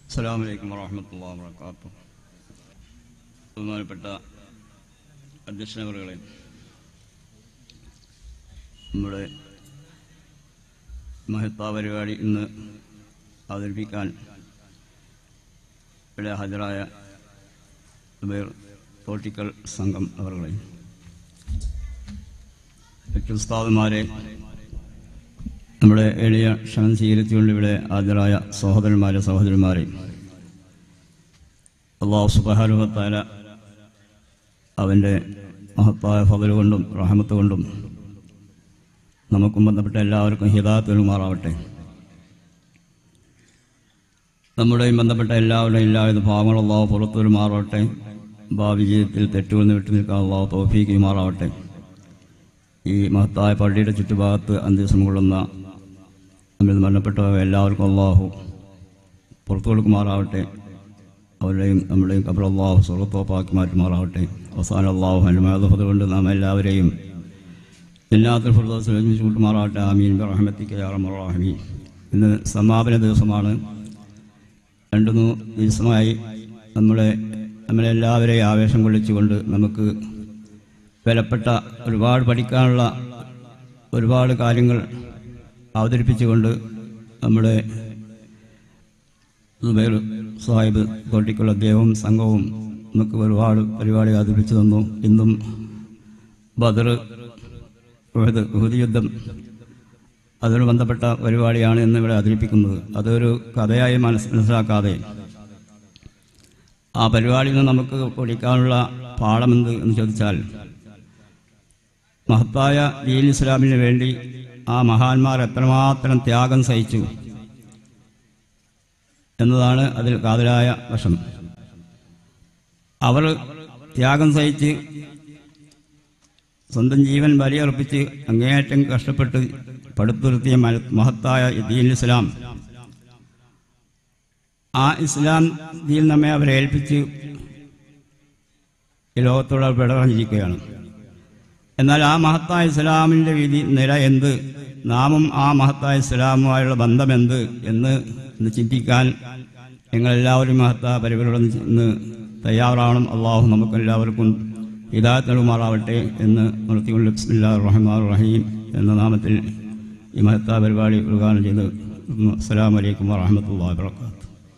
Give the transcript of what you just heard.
അസ്സാം വലൈക്കും വാഹമത്തല്ലാ വാത്തു ബഹുമാനപ്പെട്ട അധ്യക്ഷനവറുകളെ നമ്മുടെ മഹത്താ പരിപാടി ഇന്ന് അവതരിപ്പിക്കാൻ ഇവിടെ ഹാജരായ സുബൈർ പൊളിറ്റിക്കൽ സംഘം അവരുടെ ഉസ്താദുമാരെ നമ്മുടെ എളിയ ക്ഷണം സ്വീകരിച്ചുകൊണ്ട് ഇവിടെ ഹാജരായ സഹോദരന്മാരെ സഹോദരന്മാരെ അള്ളാഹു സുബാനുഭത്താല അവൻ്റെ മഹത്തായ ഫതൽ കൊണ്ടും റഹമത്ത് കൊണ്ടും നമുക്കും ബന്ധപ്പെട്ട എല്ലാവർക്കും ഹിതാത്തുമാറാവട്ടെ നമ്മുടെയും ബന്ധപ്പെട്ട എല്ലാവരുടെയും എല്ലാവിധ ഭാവങ്ങളും അള്ളാഹു പുറത്തുവരുമാറാവട്ടെ ഭാവി ജീവിതത്തിൽ തെറ്റുകൾ വിട്ടു നിൽക്കാൻ അള്ളാഹു തോഫീക്കുമാറാവട്ടെ ഈ മഹത്തായ പള്ളിയുടെ ചുറ്റുഭാഗത്ത് അന്ത്യസം കൊള്ളുന്ന നമ്മിൽ മരണപ്പെട്ടവ എല്ലാവർക്കും അള്ളാഹു പുറത്തു കൊടുക്കുമാറാവട്ടെ അവരുടെയും നമ്മുടെയും കബർ അള്ളാഹു സ്വർഗത്തോപ്പാക്കി മാറ്റുമാറാവട്ടെ അവസാനം അള്ളാഹു ഹനുമാദഫത് കൊണ്ട് നാം എല്ലാവരെയും എല്ലാത്തിനും ഫുർദോസിൽ ഒരുമിച്ച് കൂട്ടുമാറാവട്ടെ ആമീൻ റഹമത്തിക്ക് യാറമറാഹമീൻ ഇന്ന് സമാപന ദിവസമാണ് രണ്ടു മൂന്ന് ദിവസമായി നമ്മളെ നമ്മളെല്ലാവരെയും ആവേശം കൊള്ളിച്ചുകൊണ്ട് നമുക്ക് വിലപ്പെട്ട ഒരുപാട് പഠിക്കാനുള്ള ഒരുപാട് കാര്യങ്ങൾ അവതരിപ്പിച്ചുകൊണ്ട് നമ്മുടെ സുബൈർ സാഹിബ് തോട്ടിക്കുള്ള അദ്ദേഹവും സംഘവും നമുക്ക് ഒരുപാട് പരിപാടി അവതരിപ്പിച്ചു തന്നു ഇന്നും ബദർ ഉഹദ് ഉഹദ് യുദ്ധം അതിന് ബന്ധപ്പെട്ട പരിപാടിയാണ് ഇന്ന് ഇവിടെ അവതരിപ്പിക്കുന്നത് അതൊരു കഥയായി മനസ് മനസ്സിലാക്കാതെ ആ പരിപാടിയിൽ നിന്ന് നമുക്ക് പഠിക്കാനുള്ള പാഠമെന്ത് എന്ന് ചോദിച്ചാൽ മഹത്തായ ദീൻ ഇസ്ലാമിന് വേണ്ടി ആ മഹാന്മാർ എത്രമാത്രം ത്യാഗം സഹിച്ചു എന്നതാണ് അതിൽ കാതലായ വശം അവർ ത്യാഗം സഹിച്ച് സ്വന്തം ജീവൻ ബലിയർപ്പിച്ച് അങ്ങേയറ്റം കഷ്ടപ്പെട്ട് പടുത്തുരുത്തിയ മല- മഹത്തായ ദീൻ ഇസ്ലാം ആ ഇസ്ലാം ദീൻ നമ്മെ അവരെ ഏൽപ്പിച്ച് ഈ ലോകത്തോട് അവർ വിടറഞ്ഞിരിക്കുകയാണ് എന്നാൽ ആ മഹത്തായ ഇസ്ലാമിൻ്റെ വിധി നില എന്ത് നാമും ആ മഹത്തായ ഇസ്ലാമുമായുള്ള ബന്ധമെന്ത് എന്ന് ഒന്ന് ചിന്തിക്കാൻ നിങ്ങളെല്ലാവരും മഹത്തായ പരിപാടിയോട് ഇന്ന് തയ്യാറാവണം അള്ളാഹു നമുക്കെല്ലാവർക്കും ഹിദായത്തുമാറാവട്ടെ എന്ന് നിർത്തിക്കൊണ്ട് ബിസ്മില്ലാ റഹ്മാൻ റഹീം എന്ന നാമത്തിൽ ഈ മഹത്തായ പരിപാടി ഉദ്ഘാടനം ചെയ്ത് അസ്സാം വലൈക്കും വാഹമത്തല്ലാ വാബർക്കാത്തു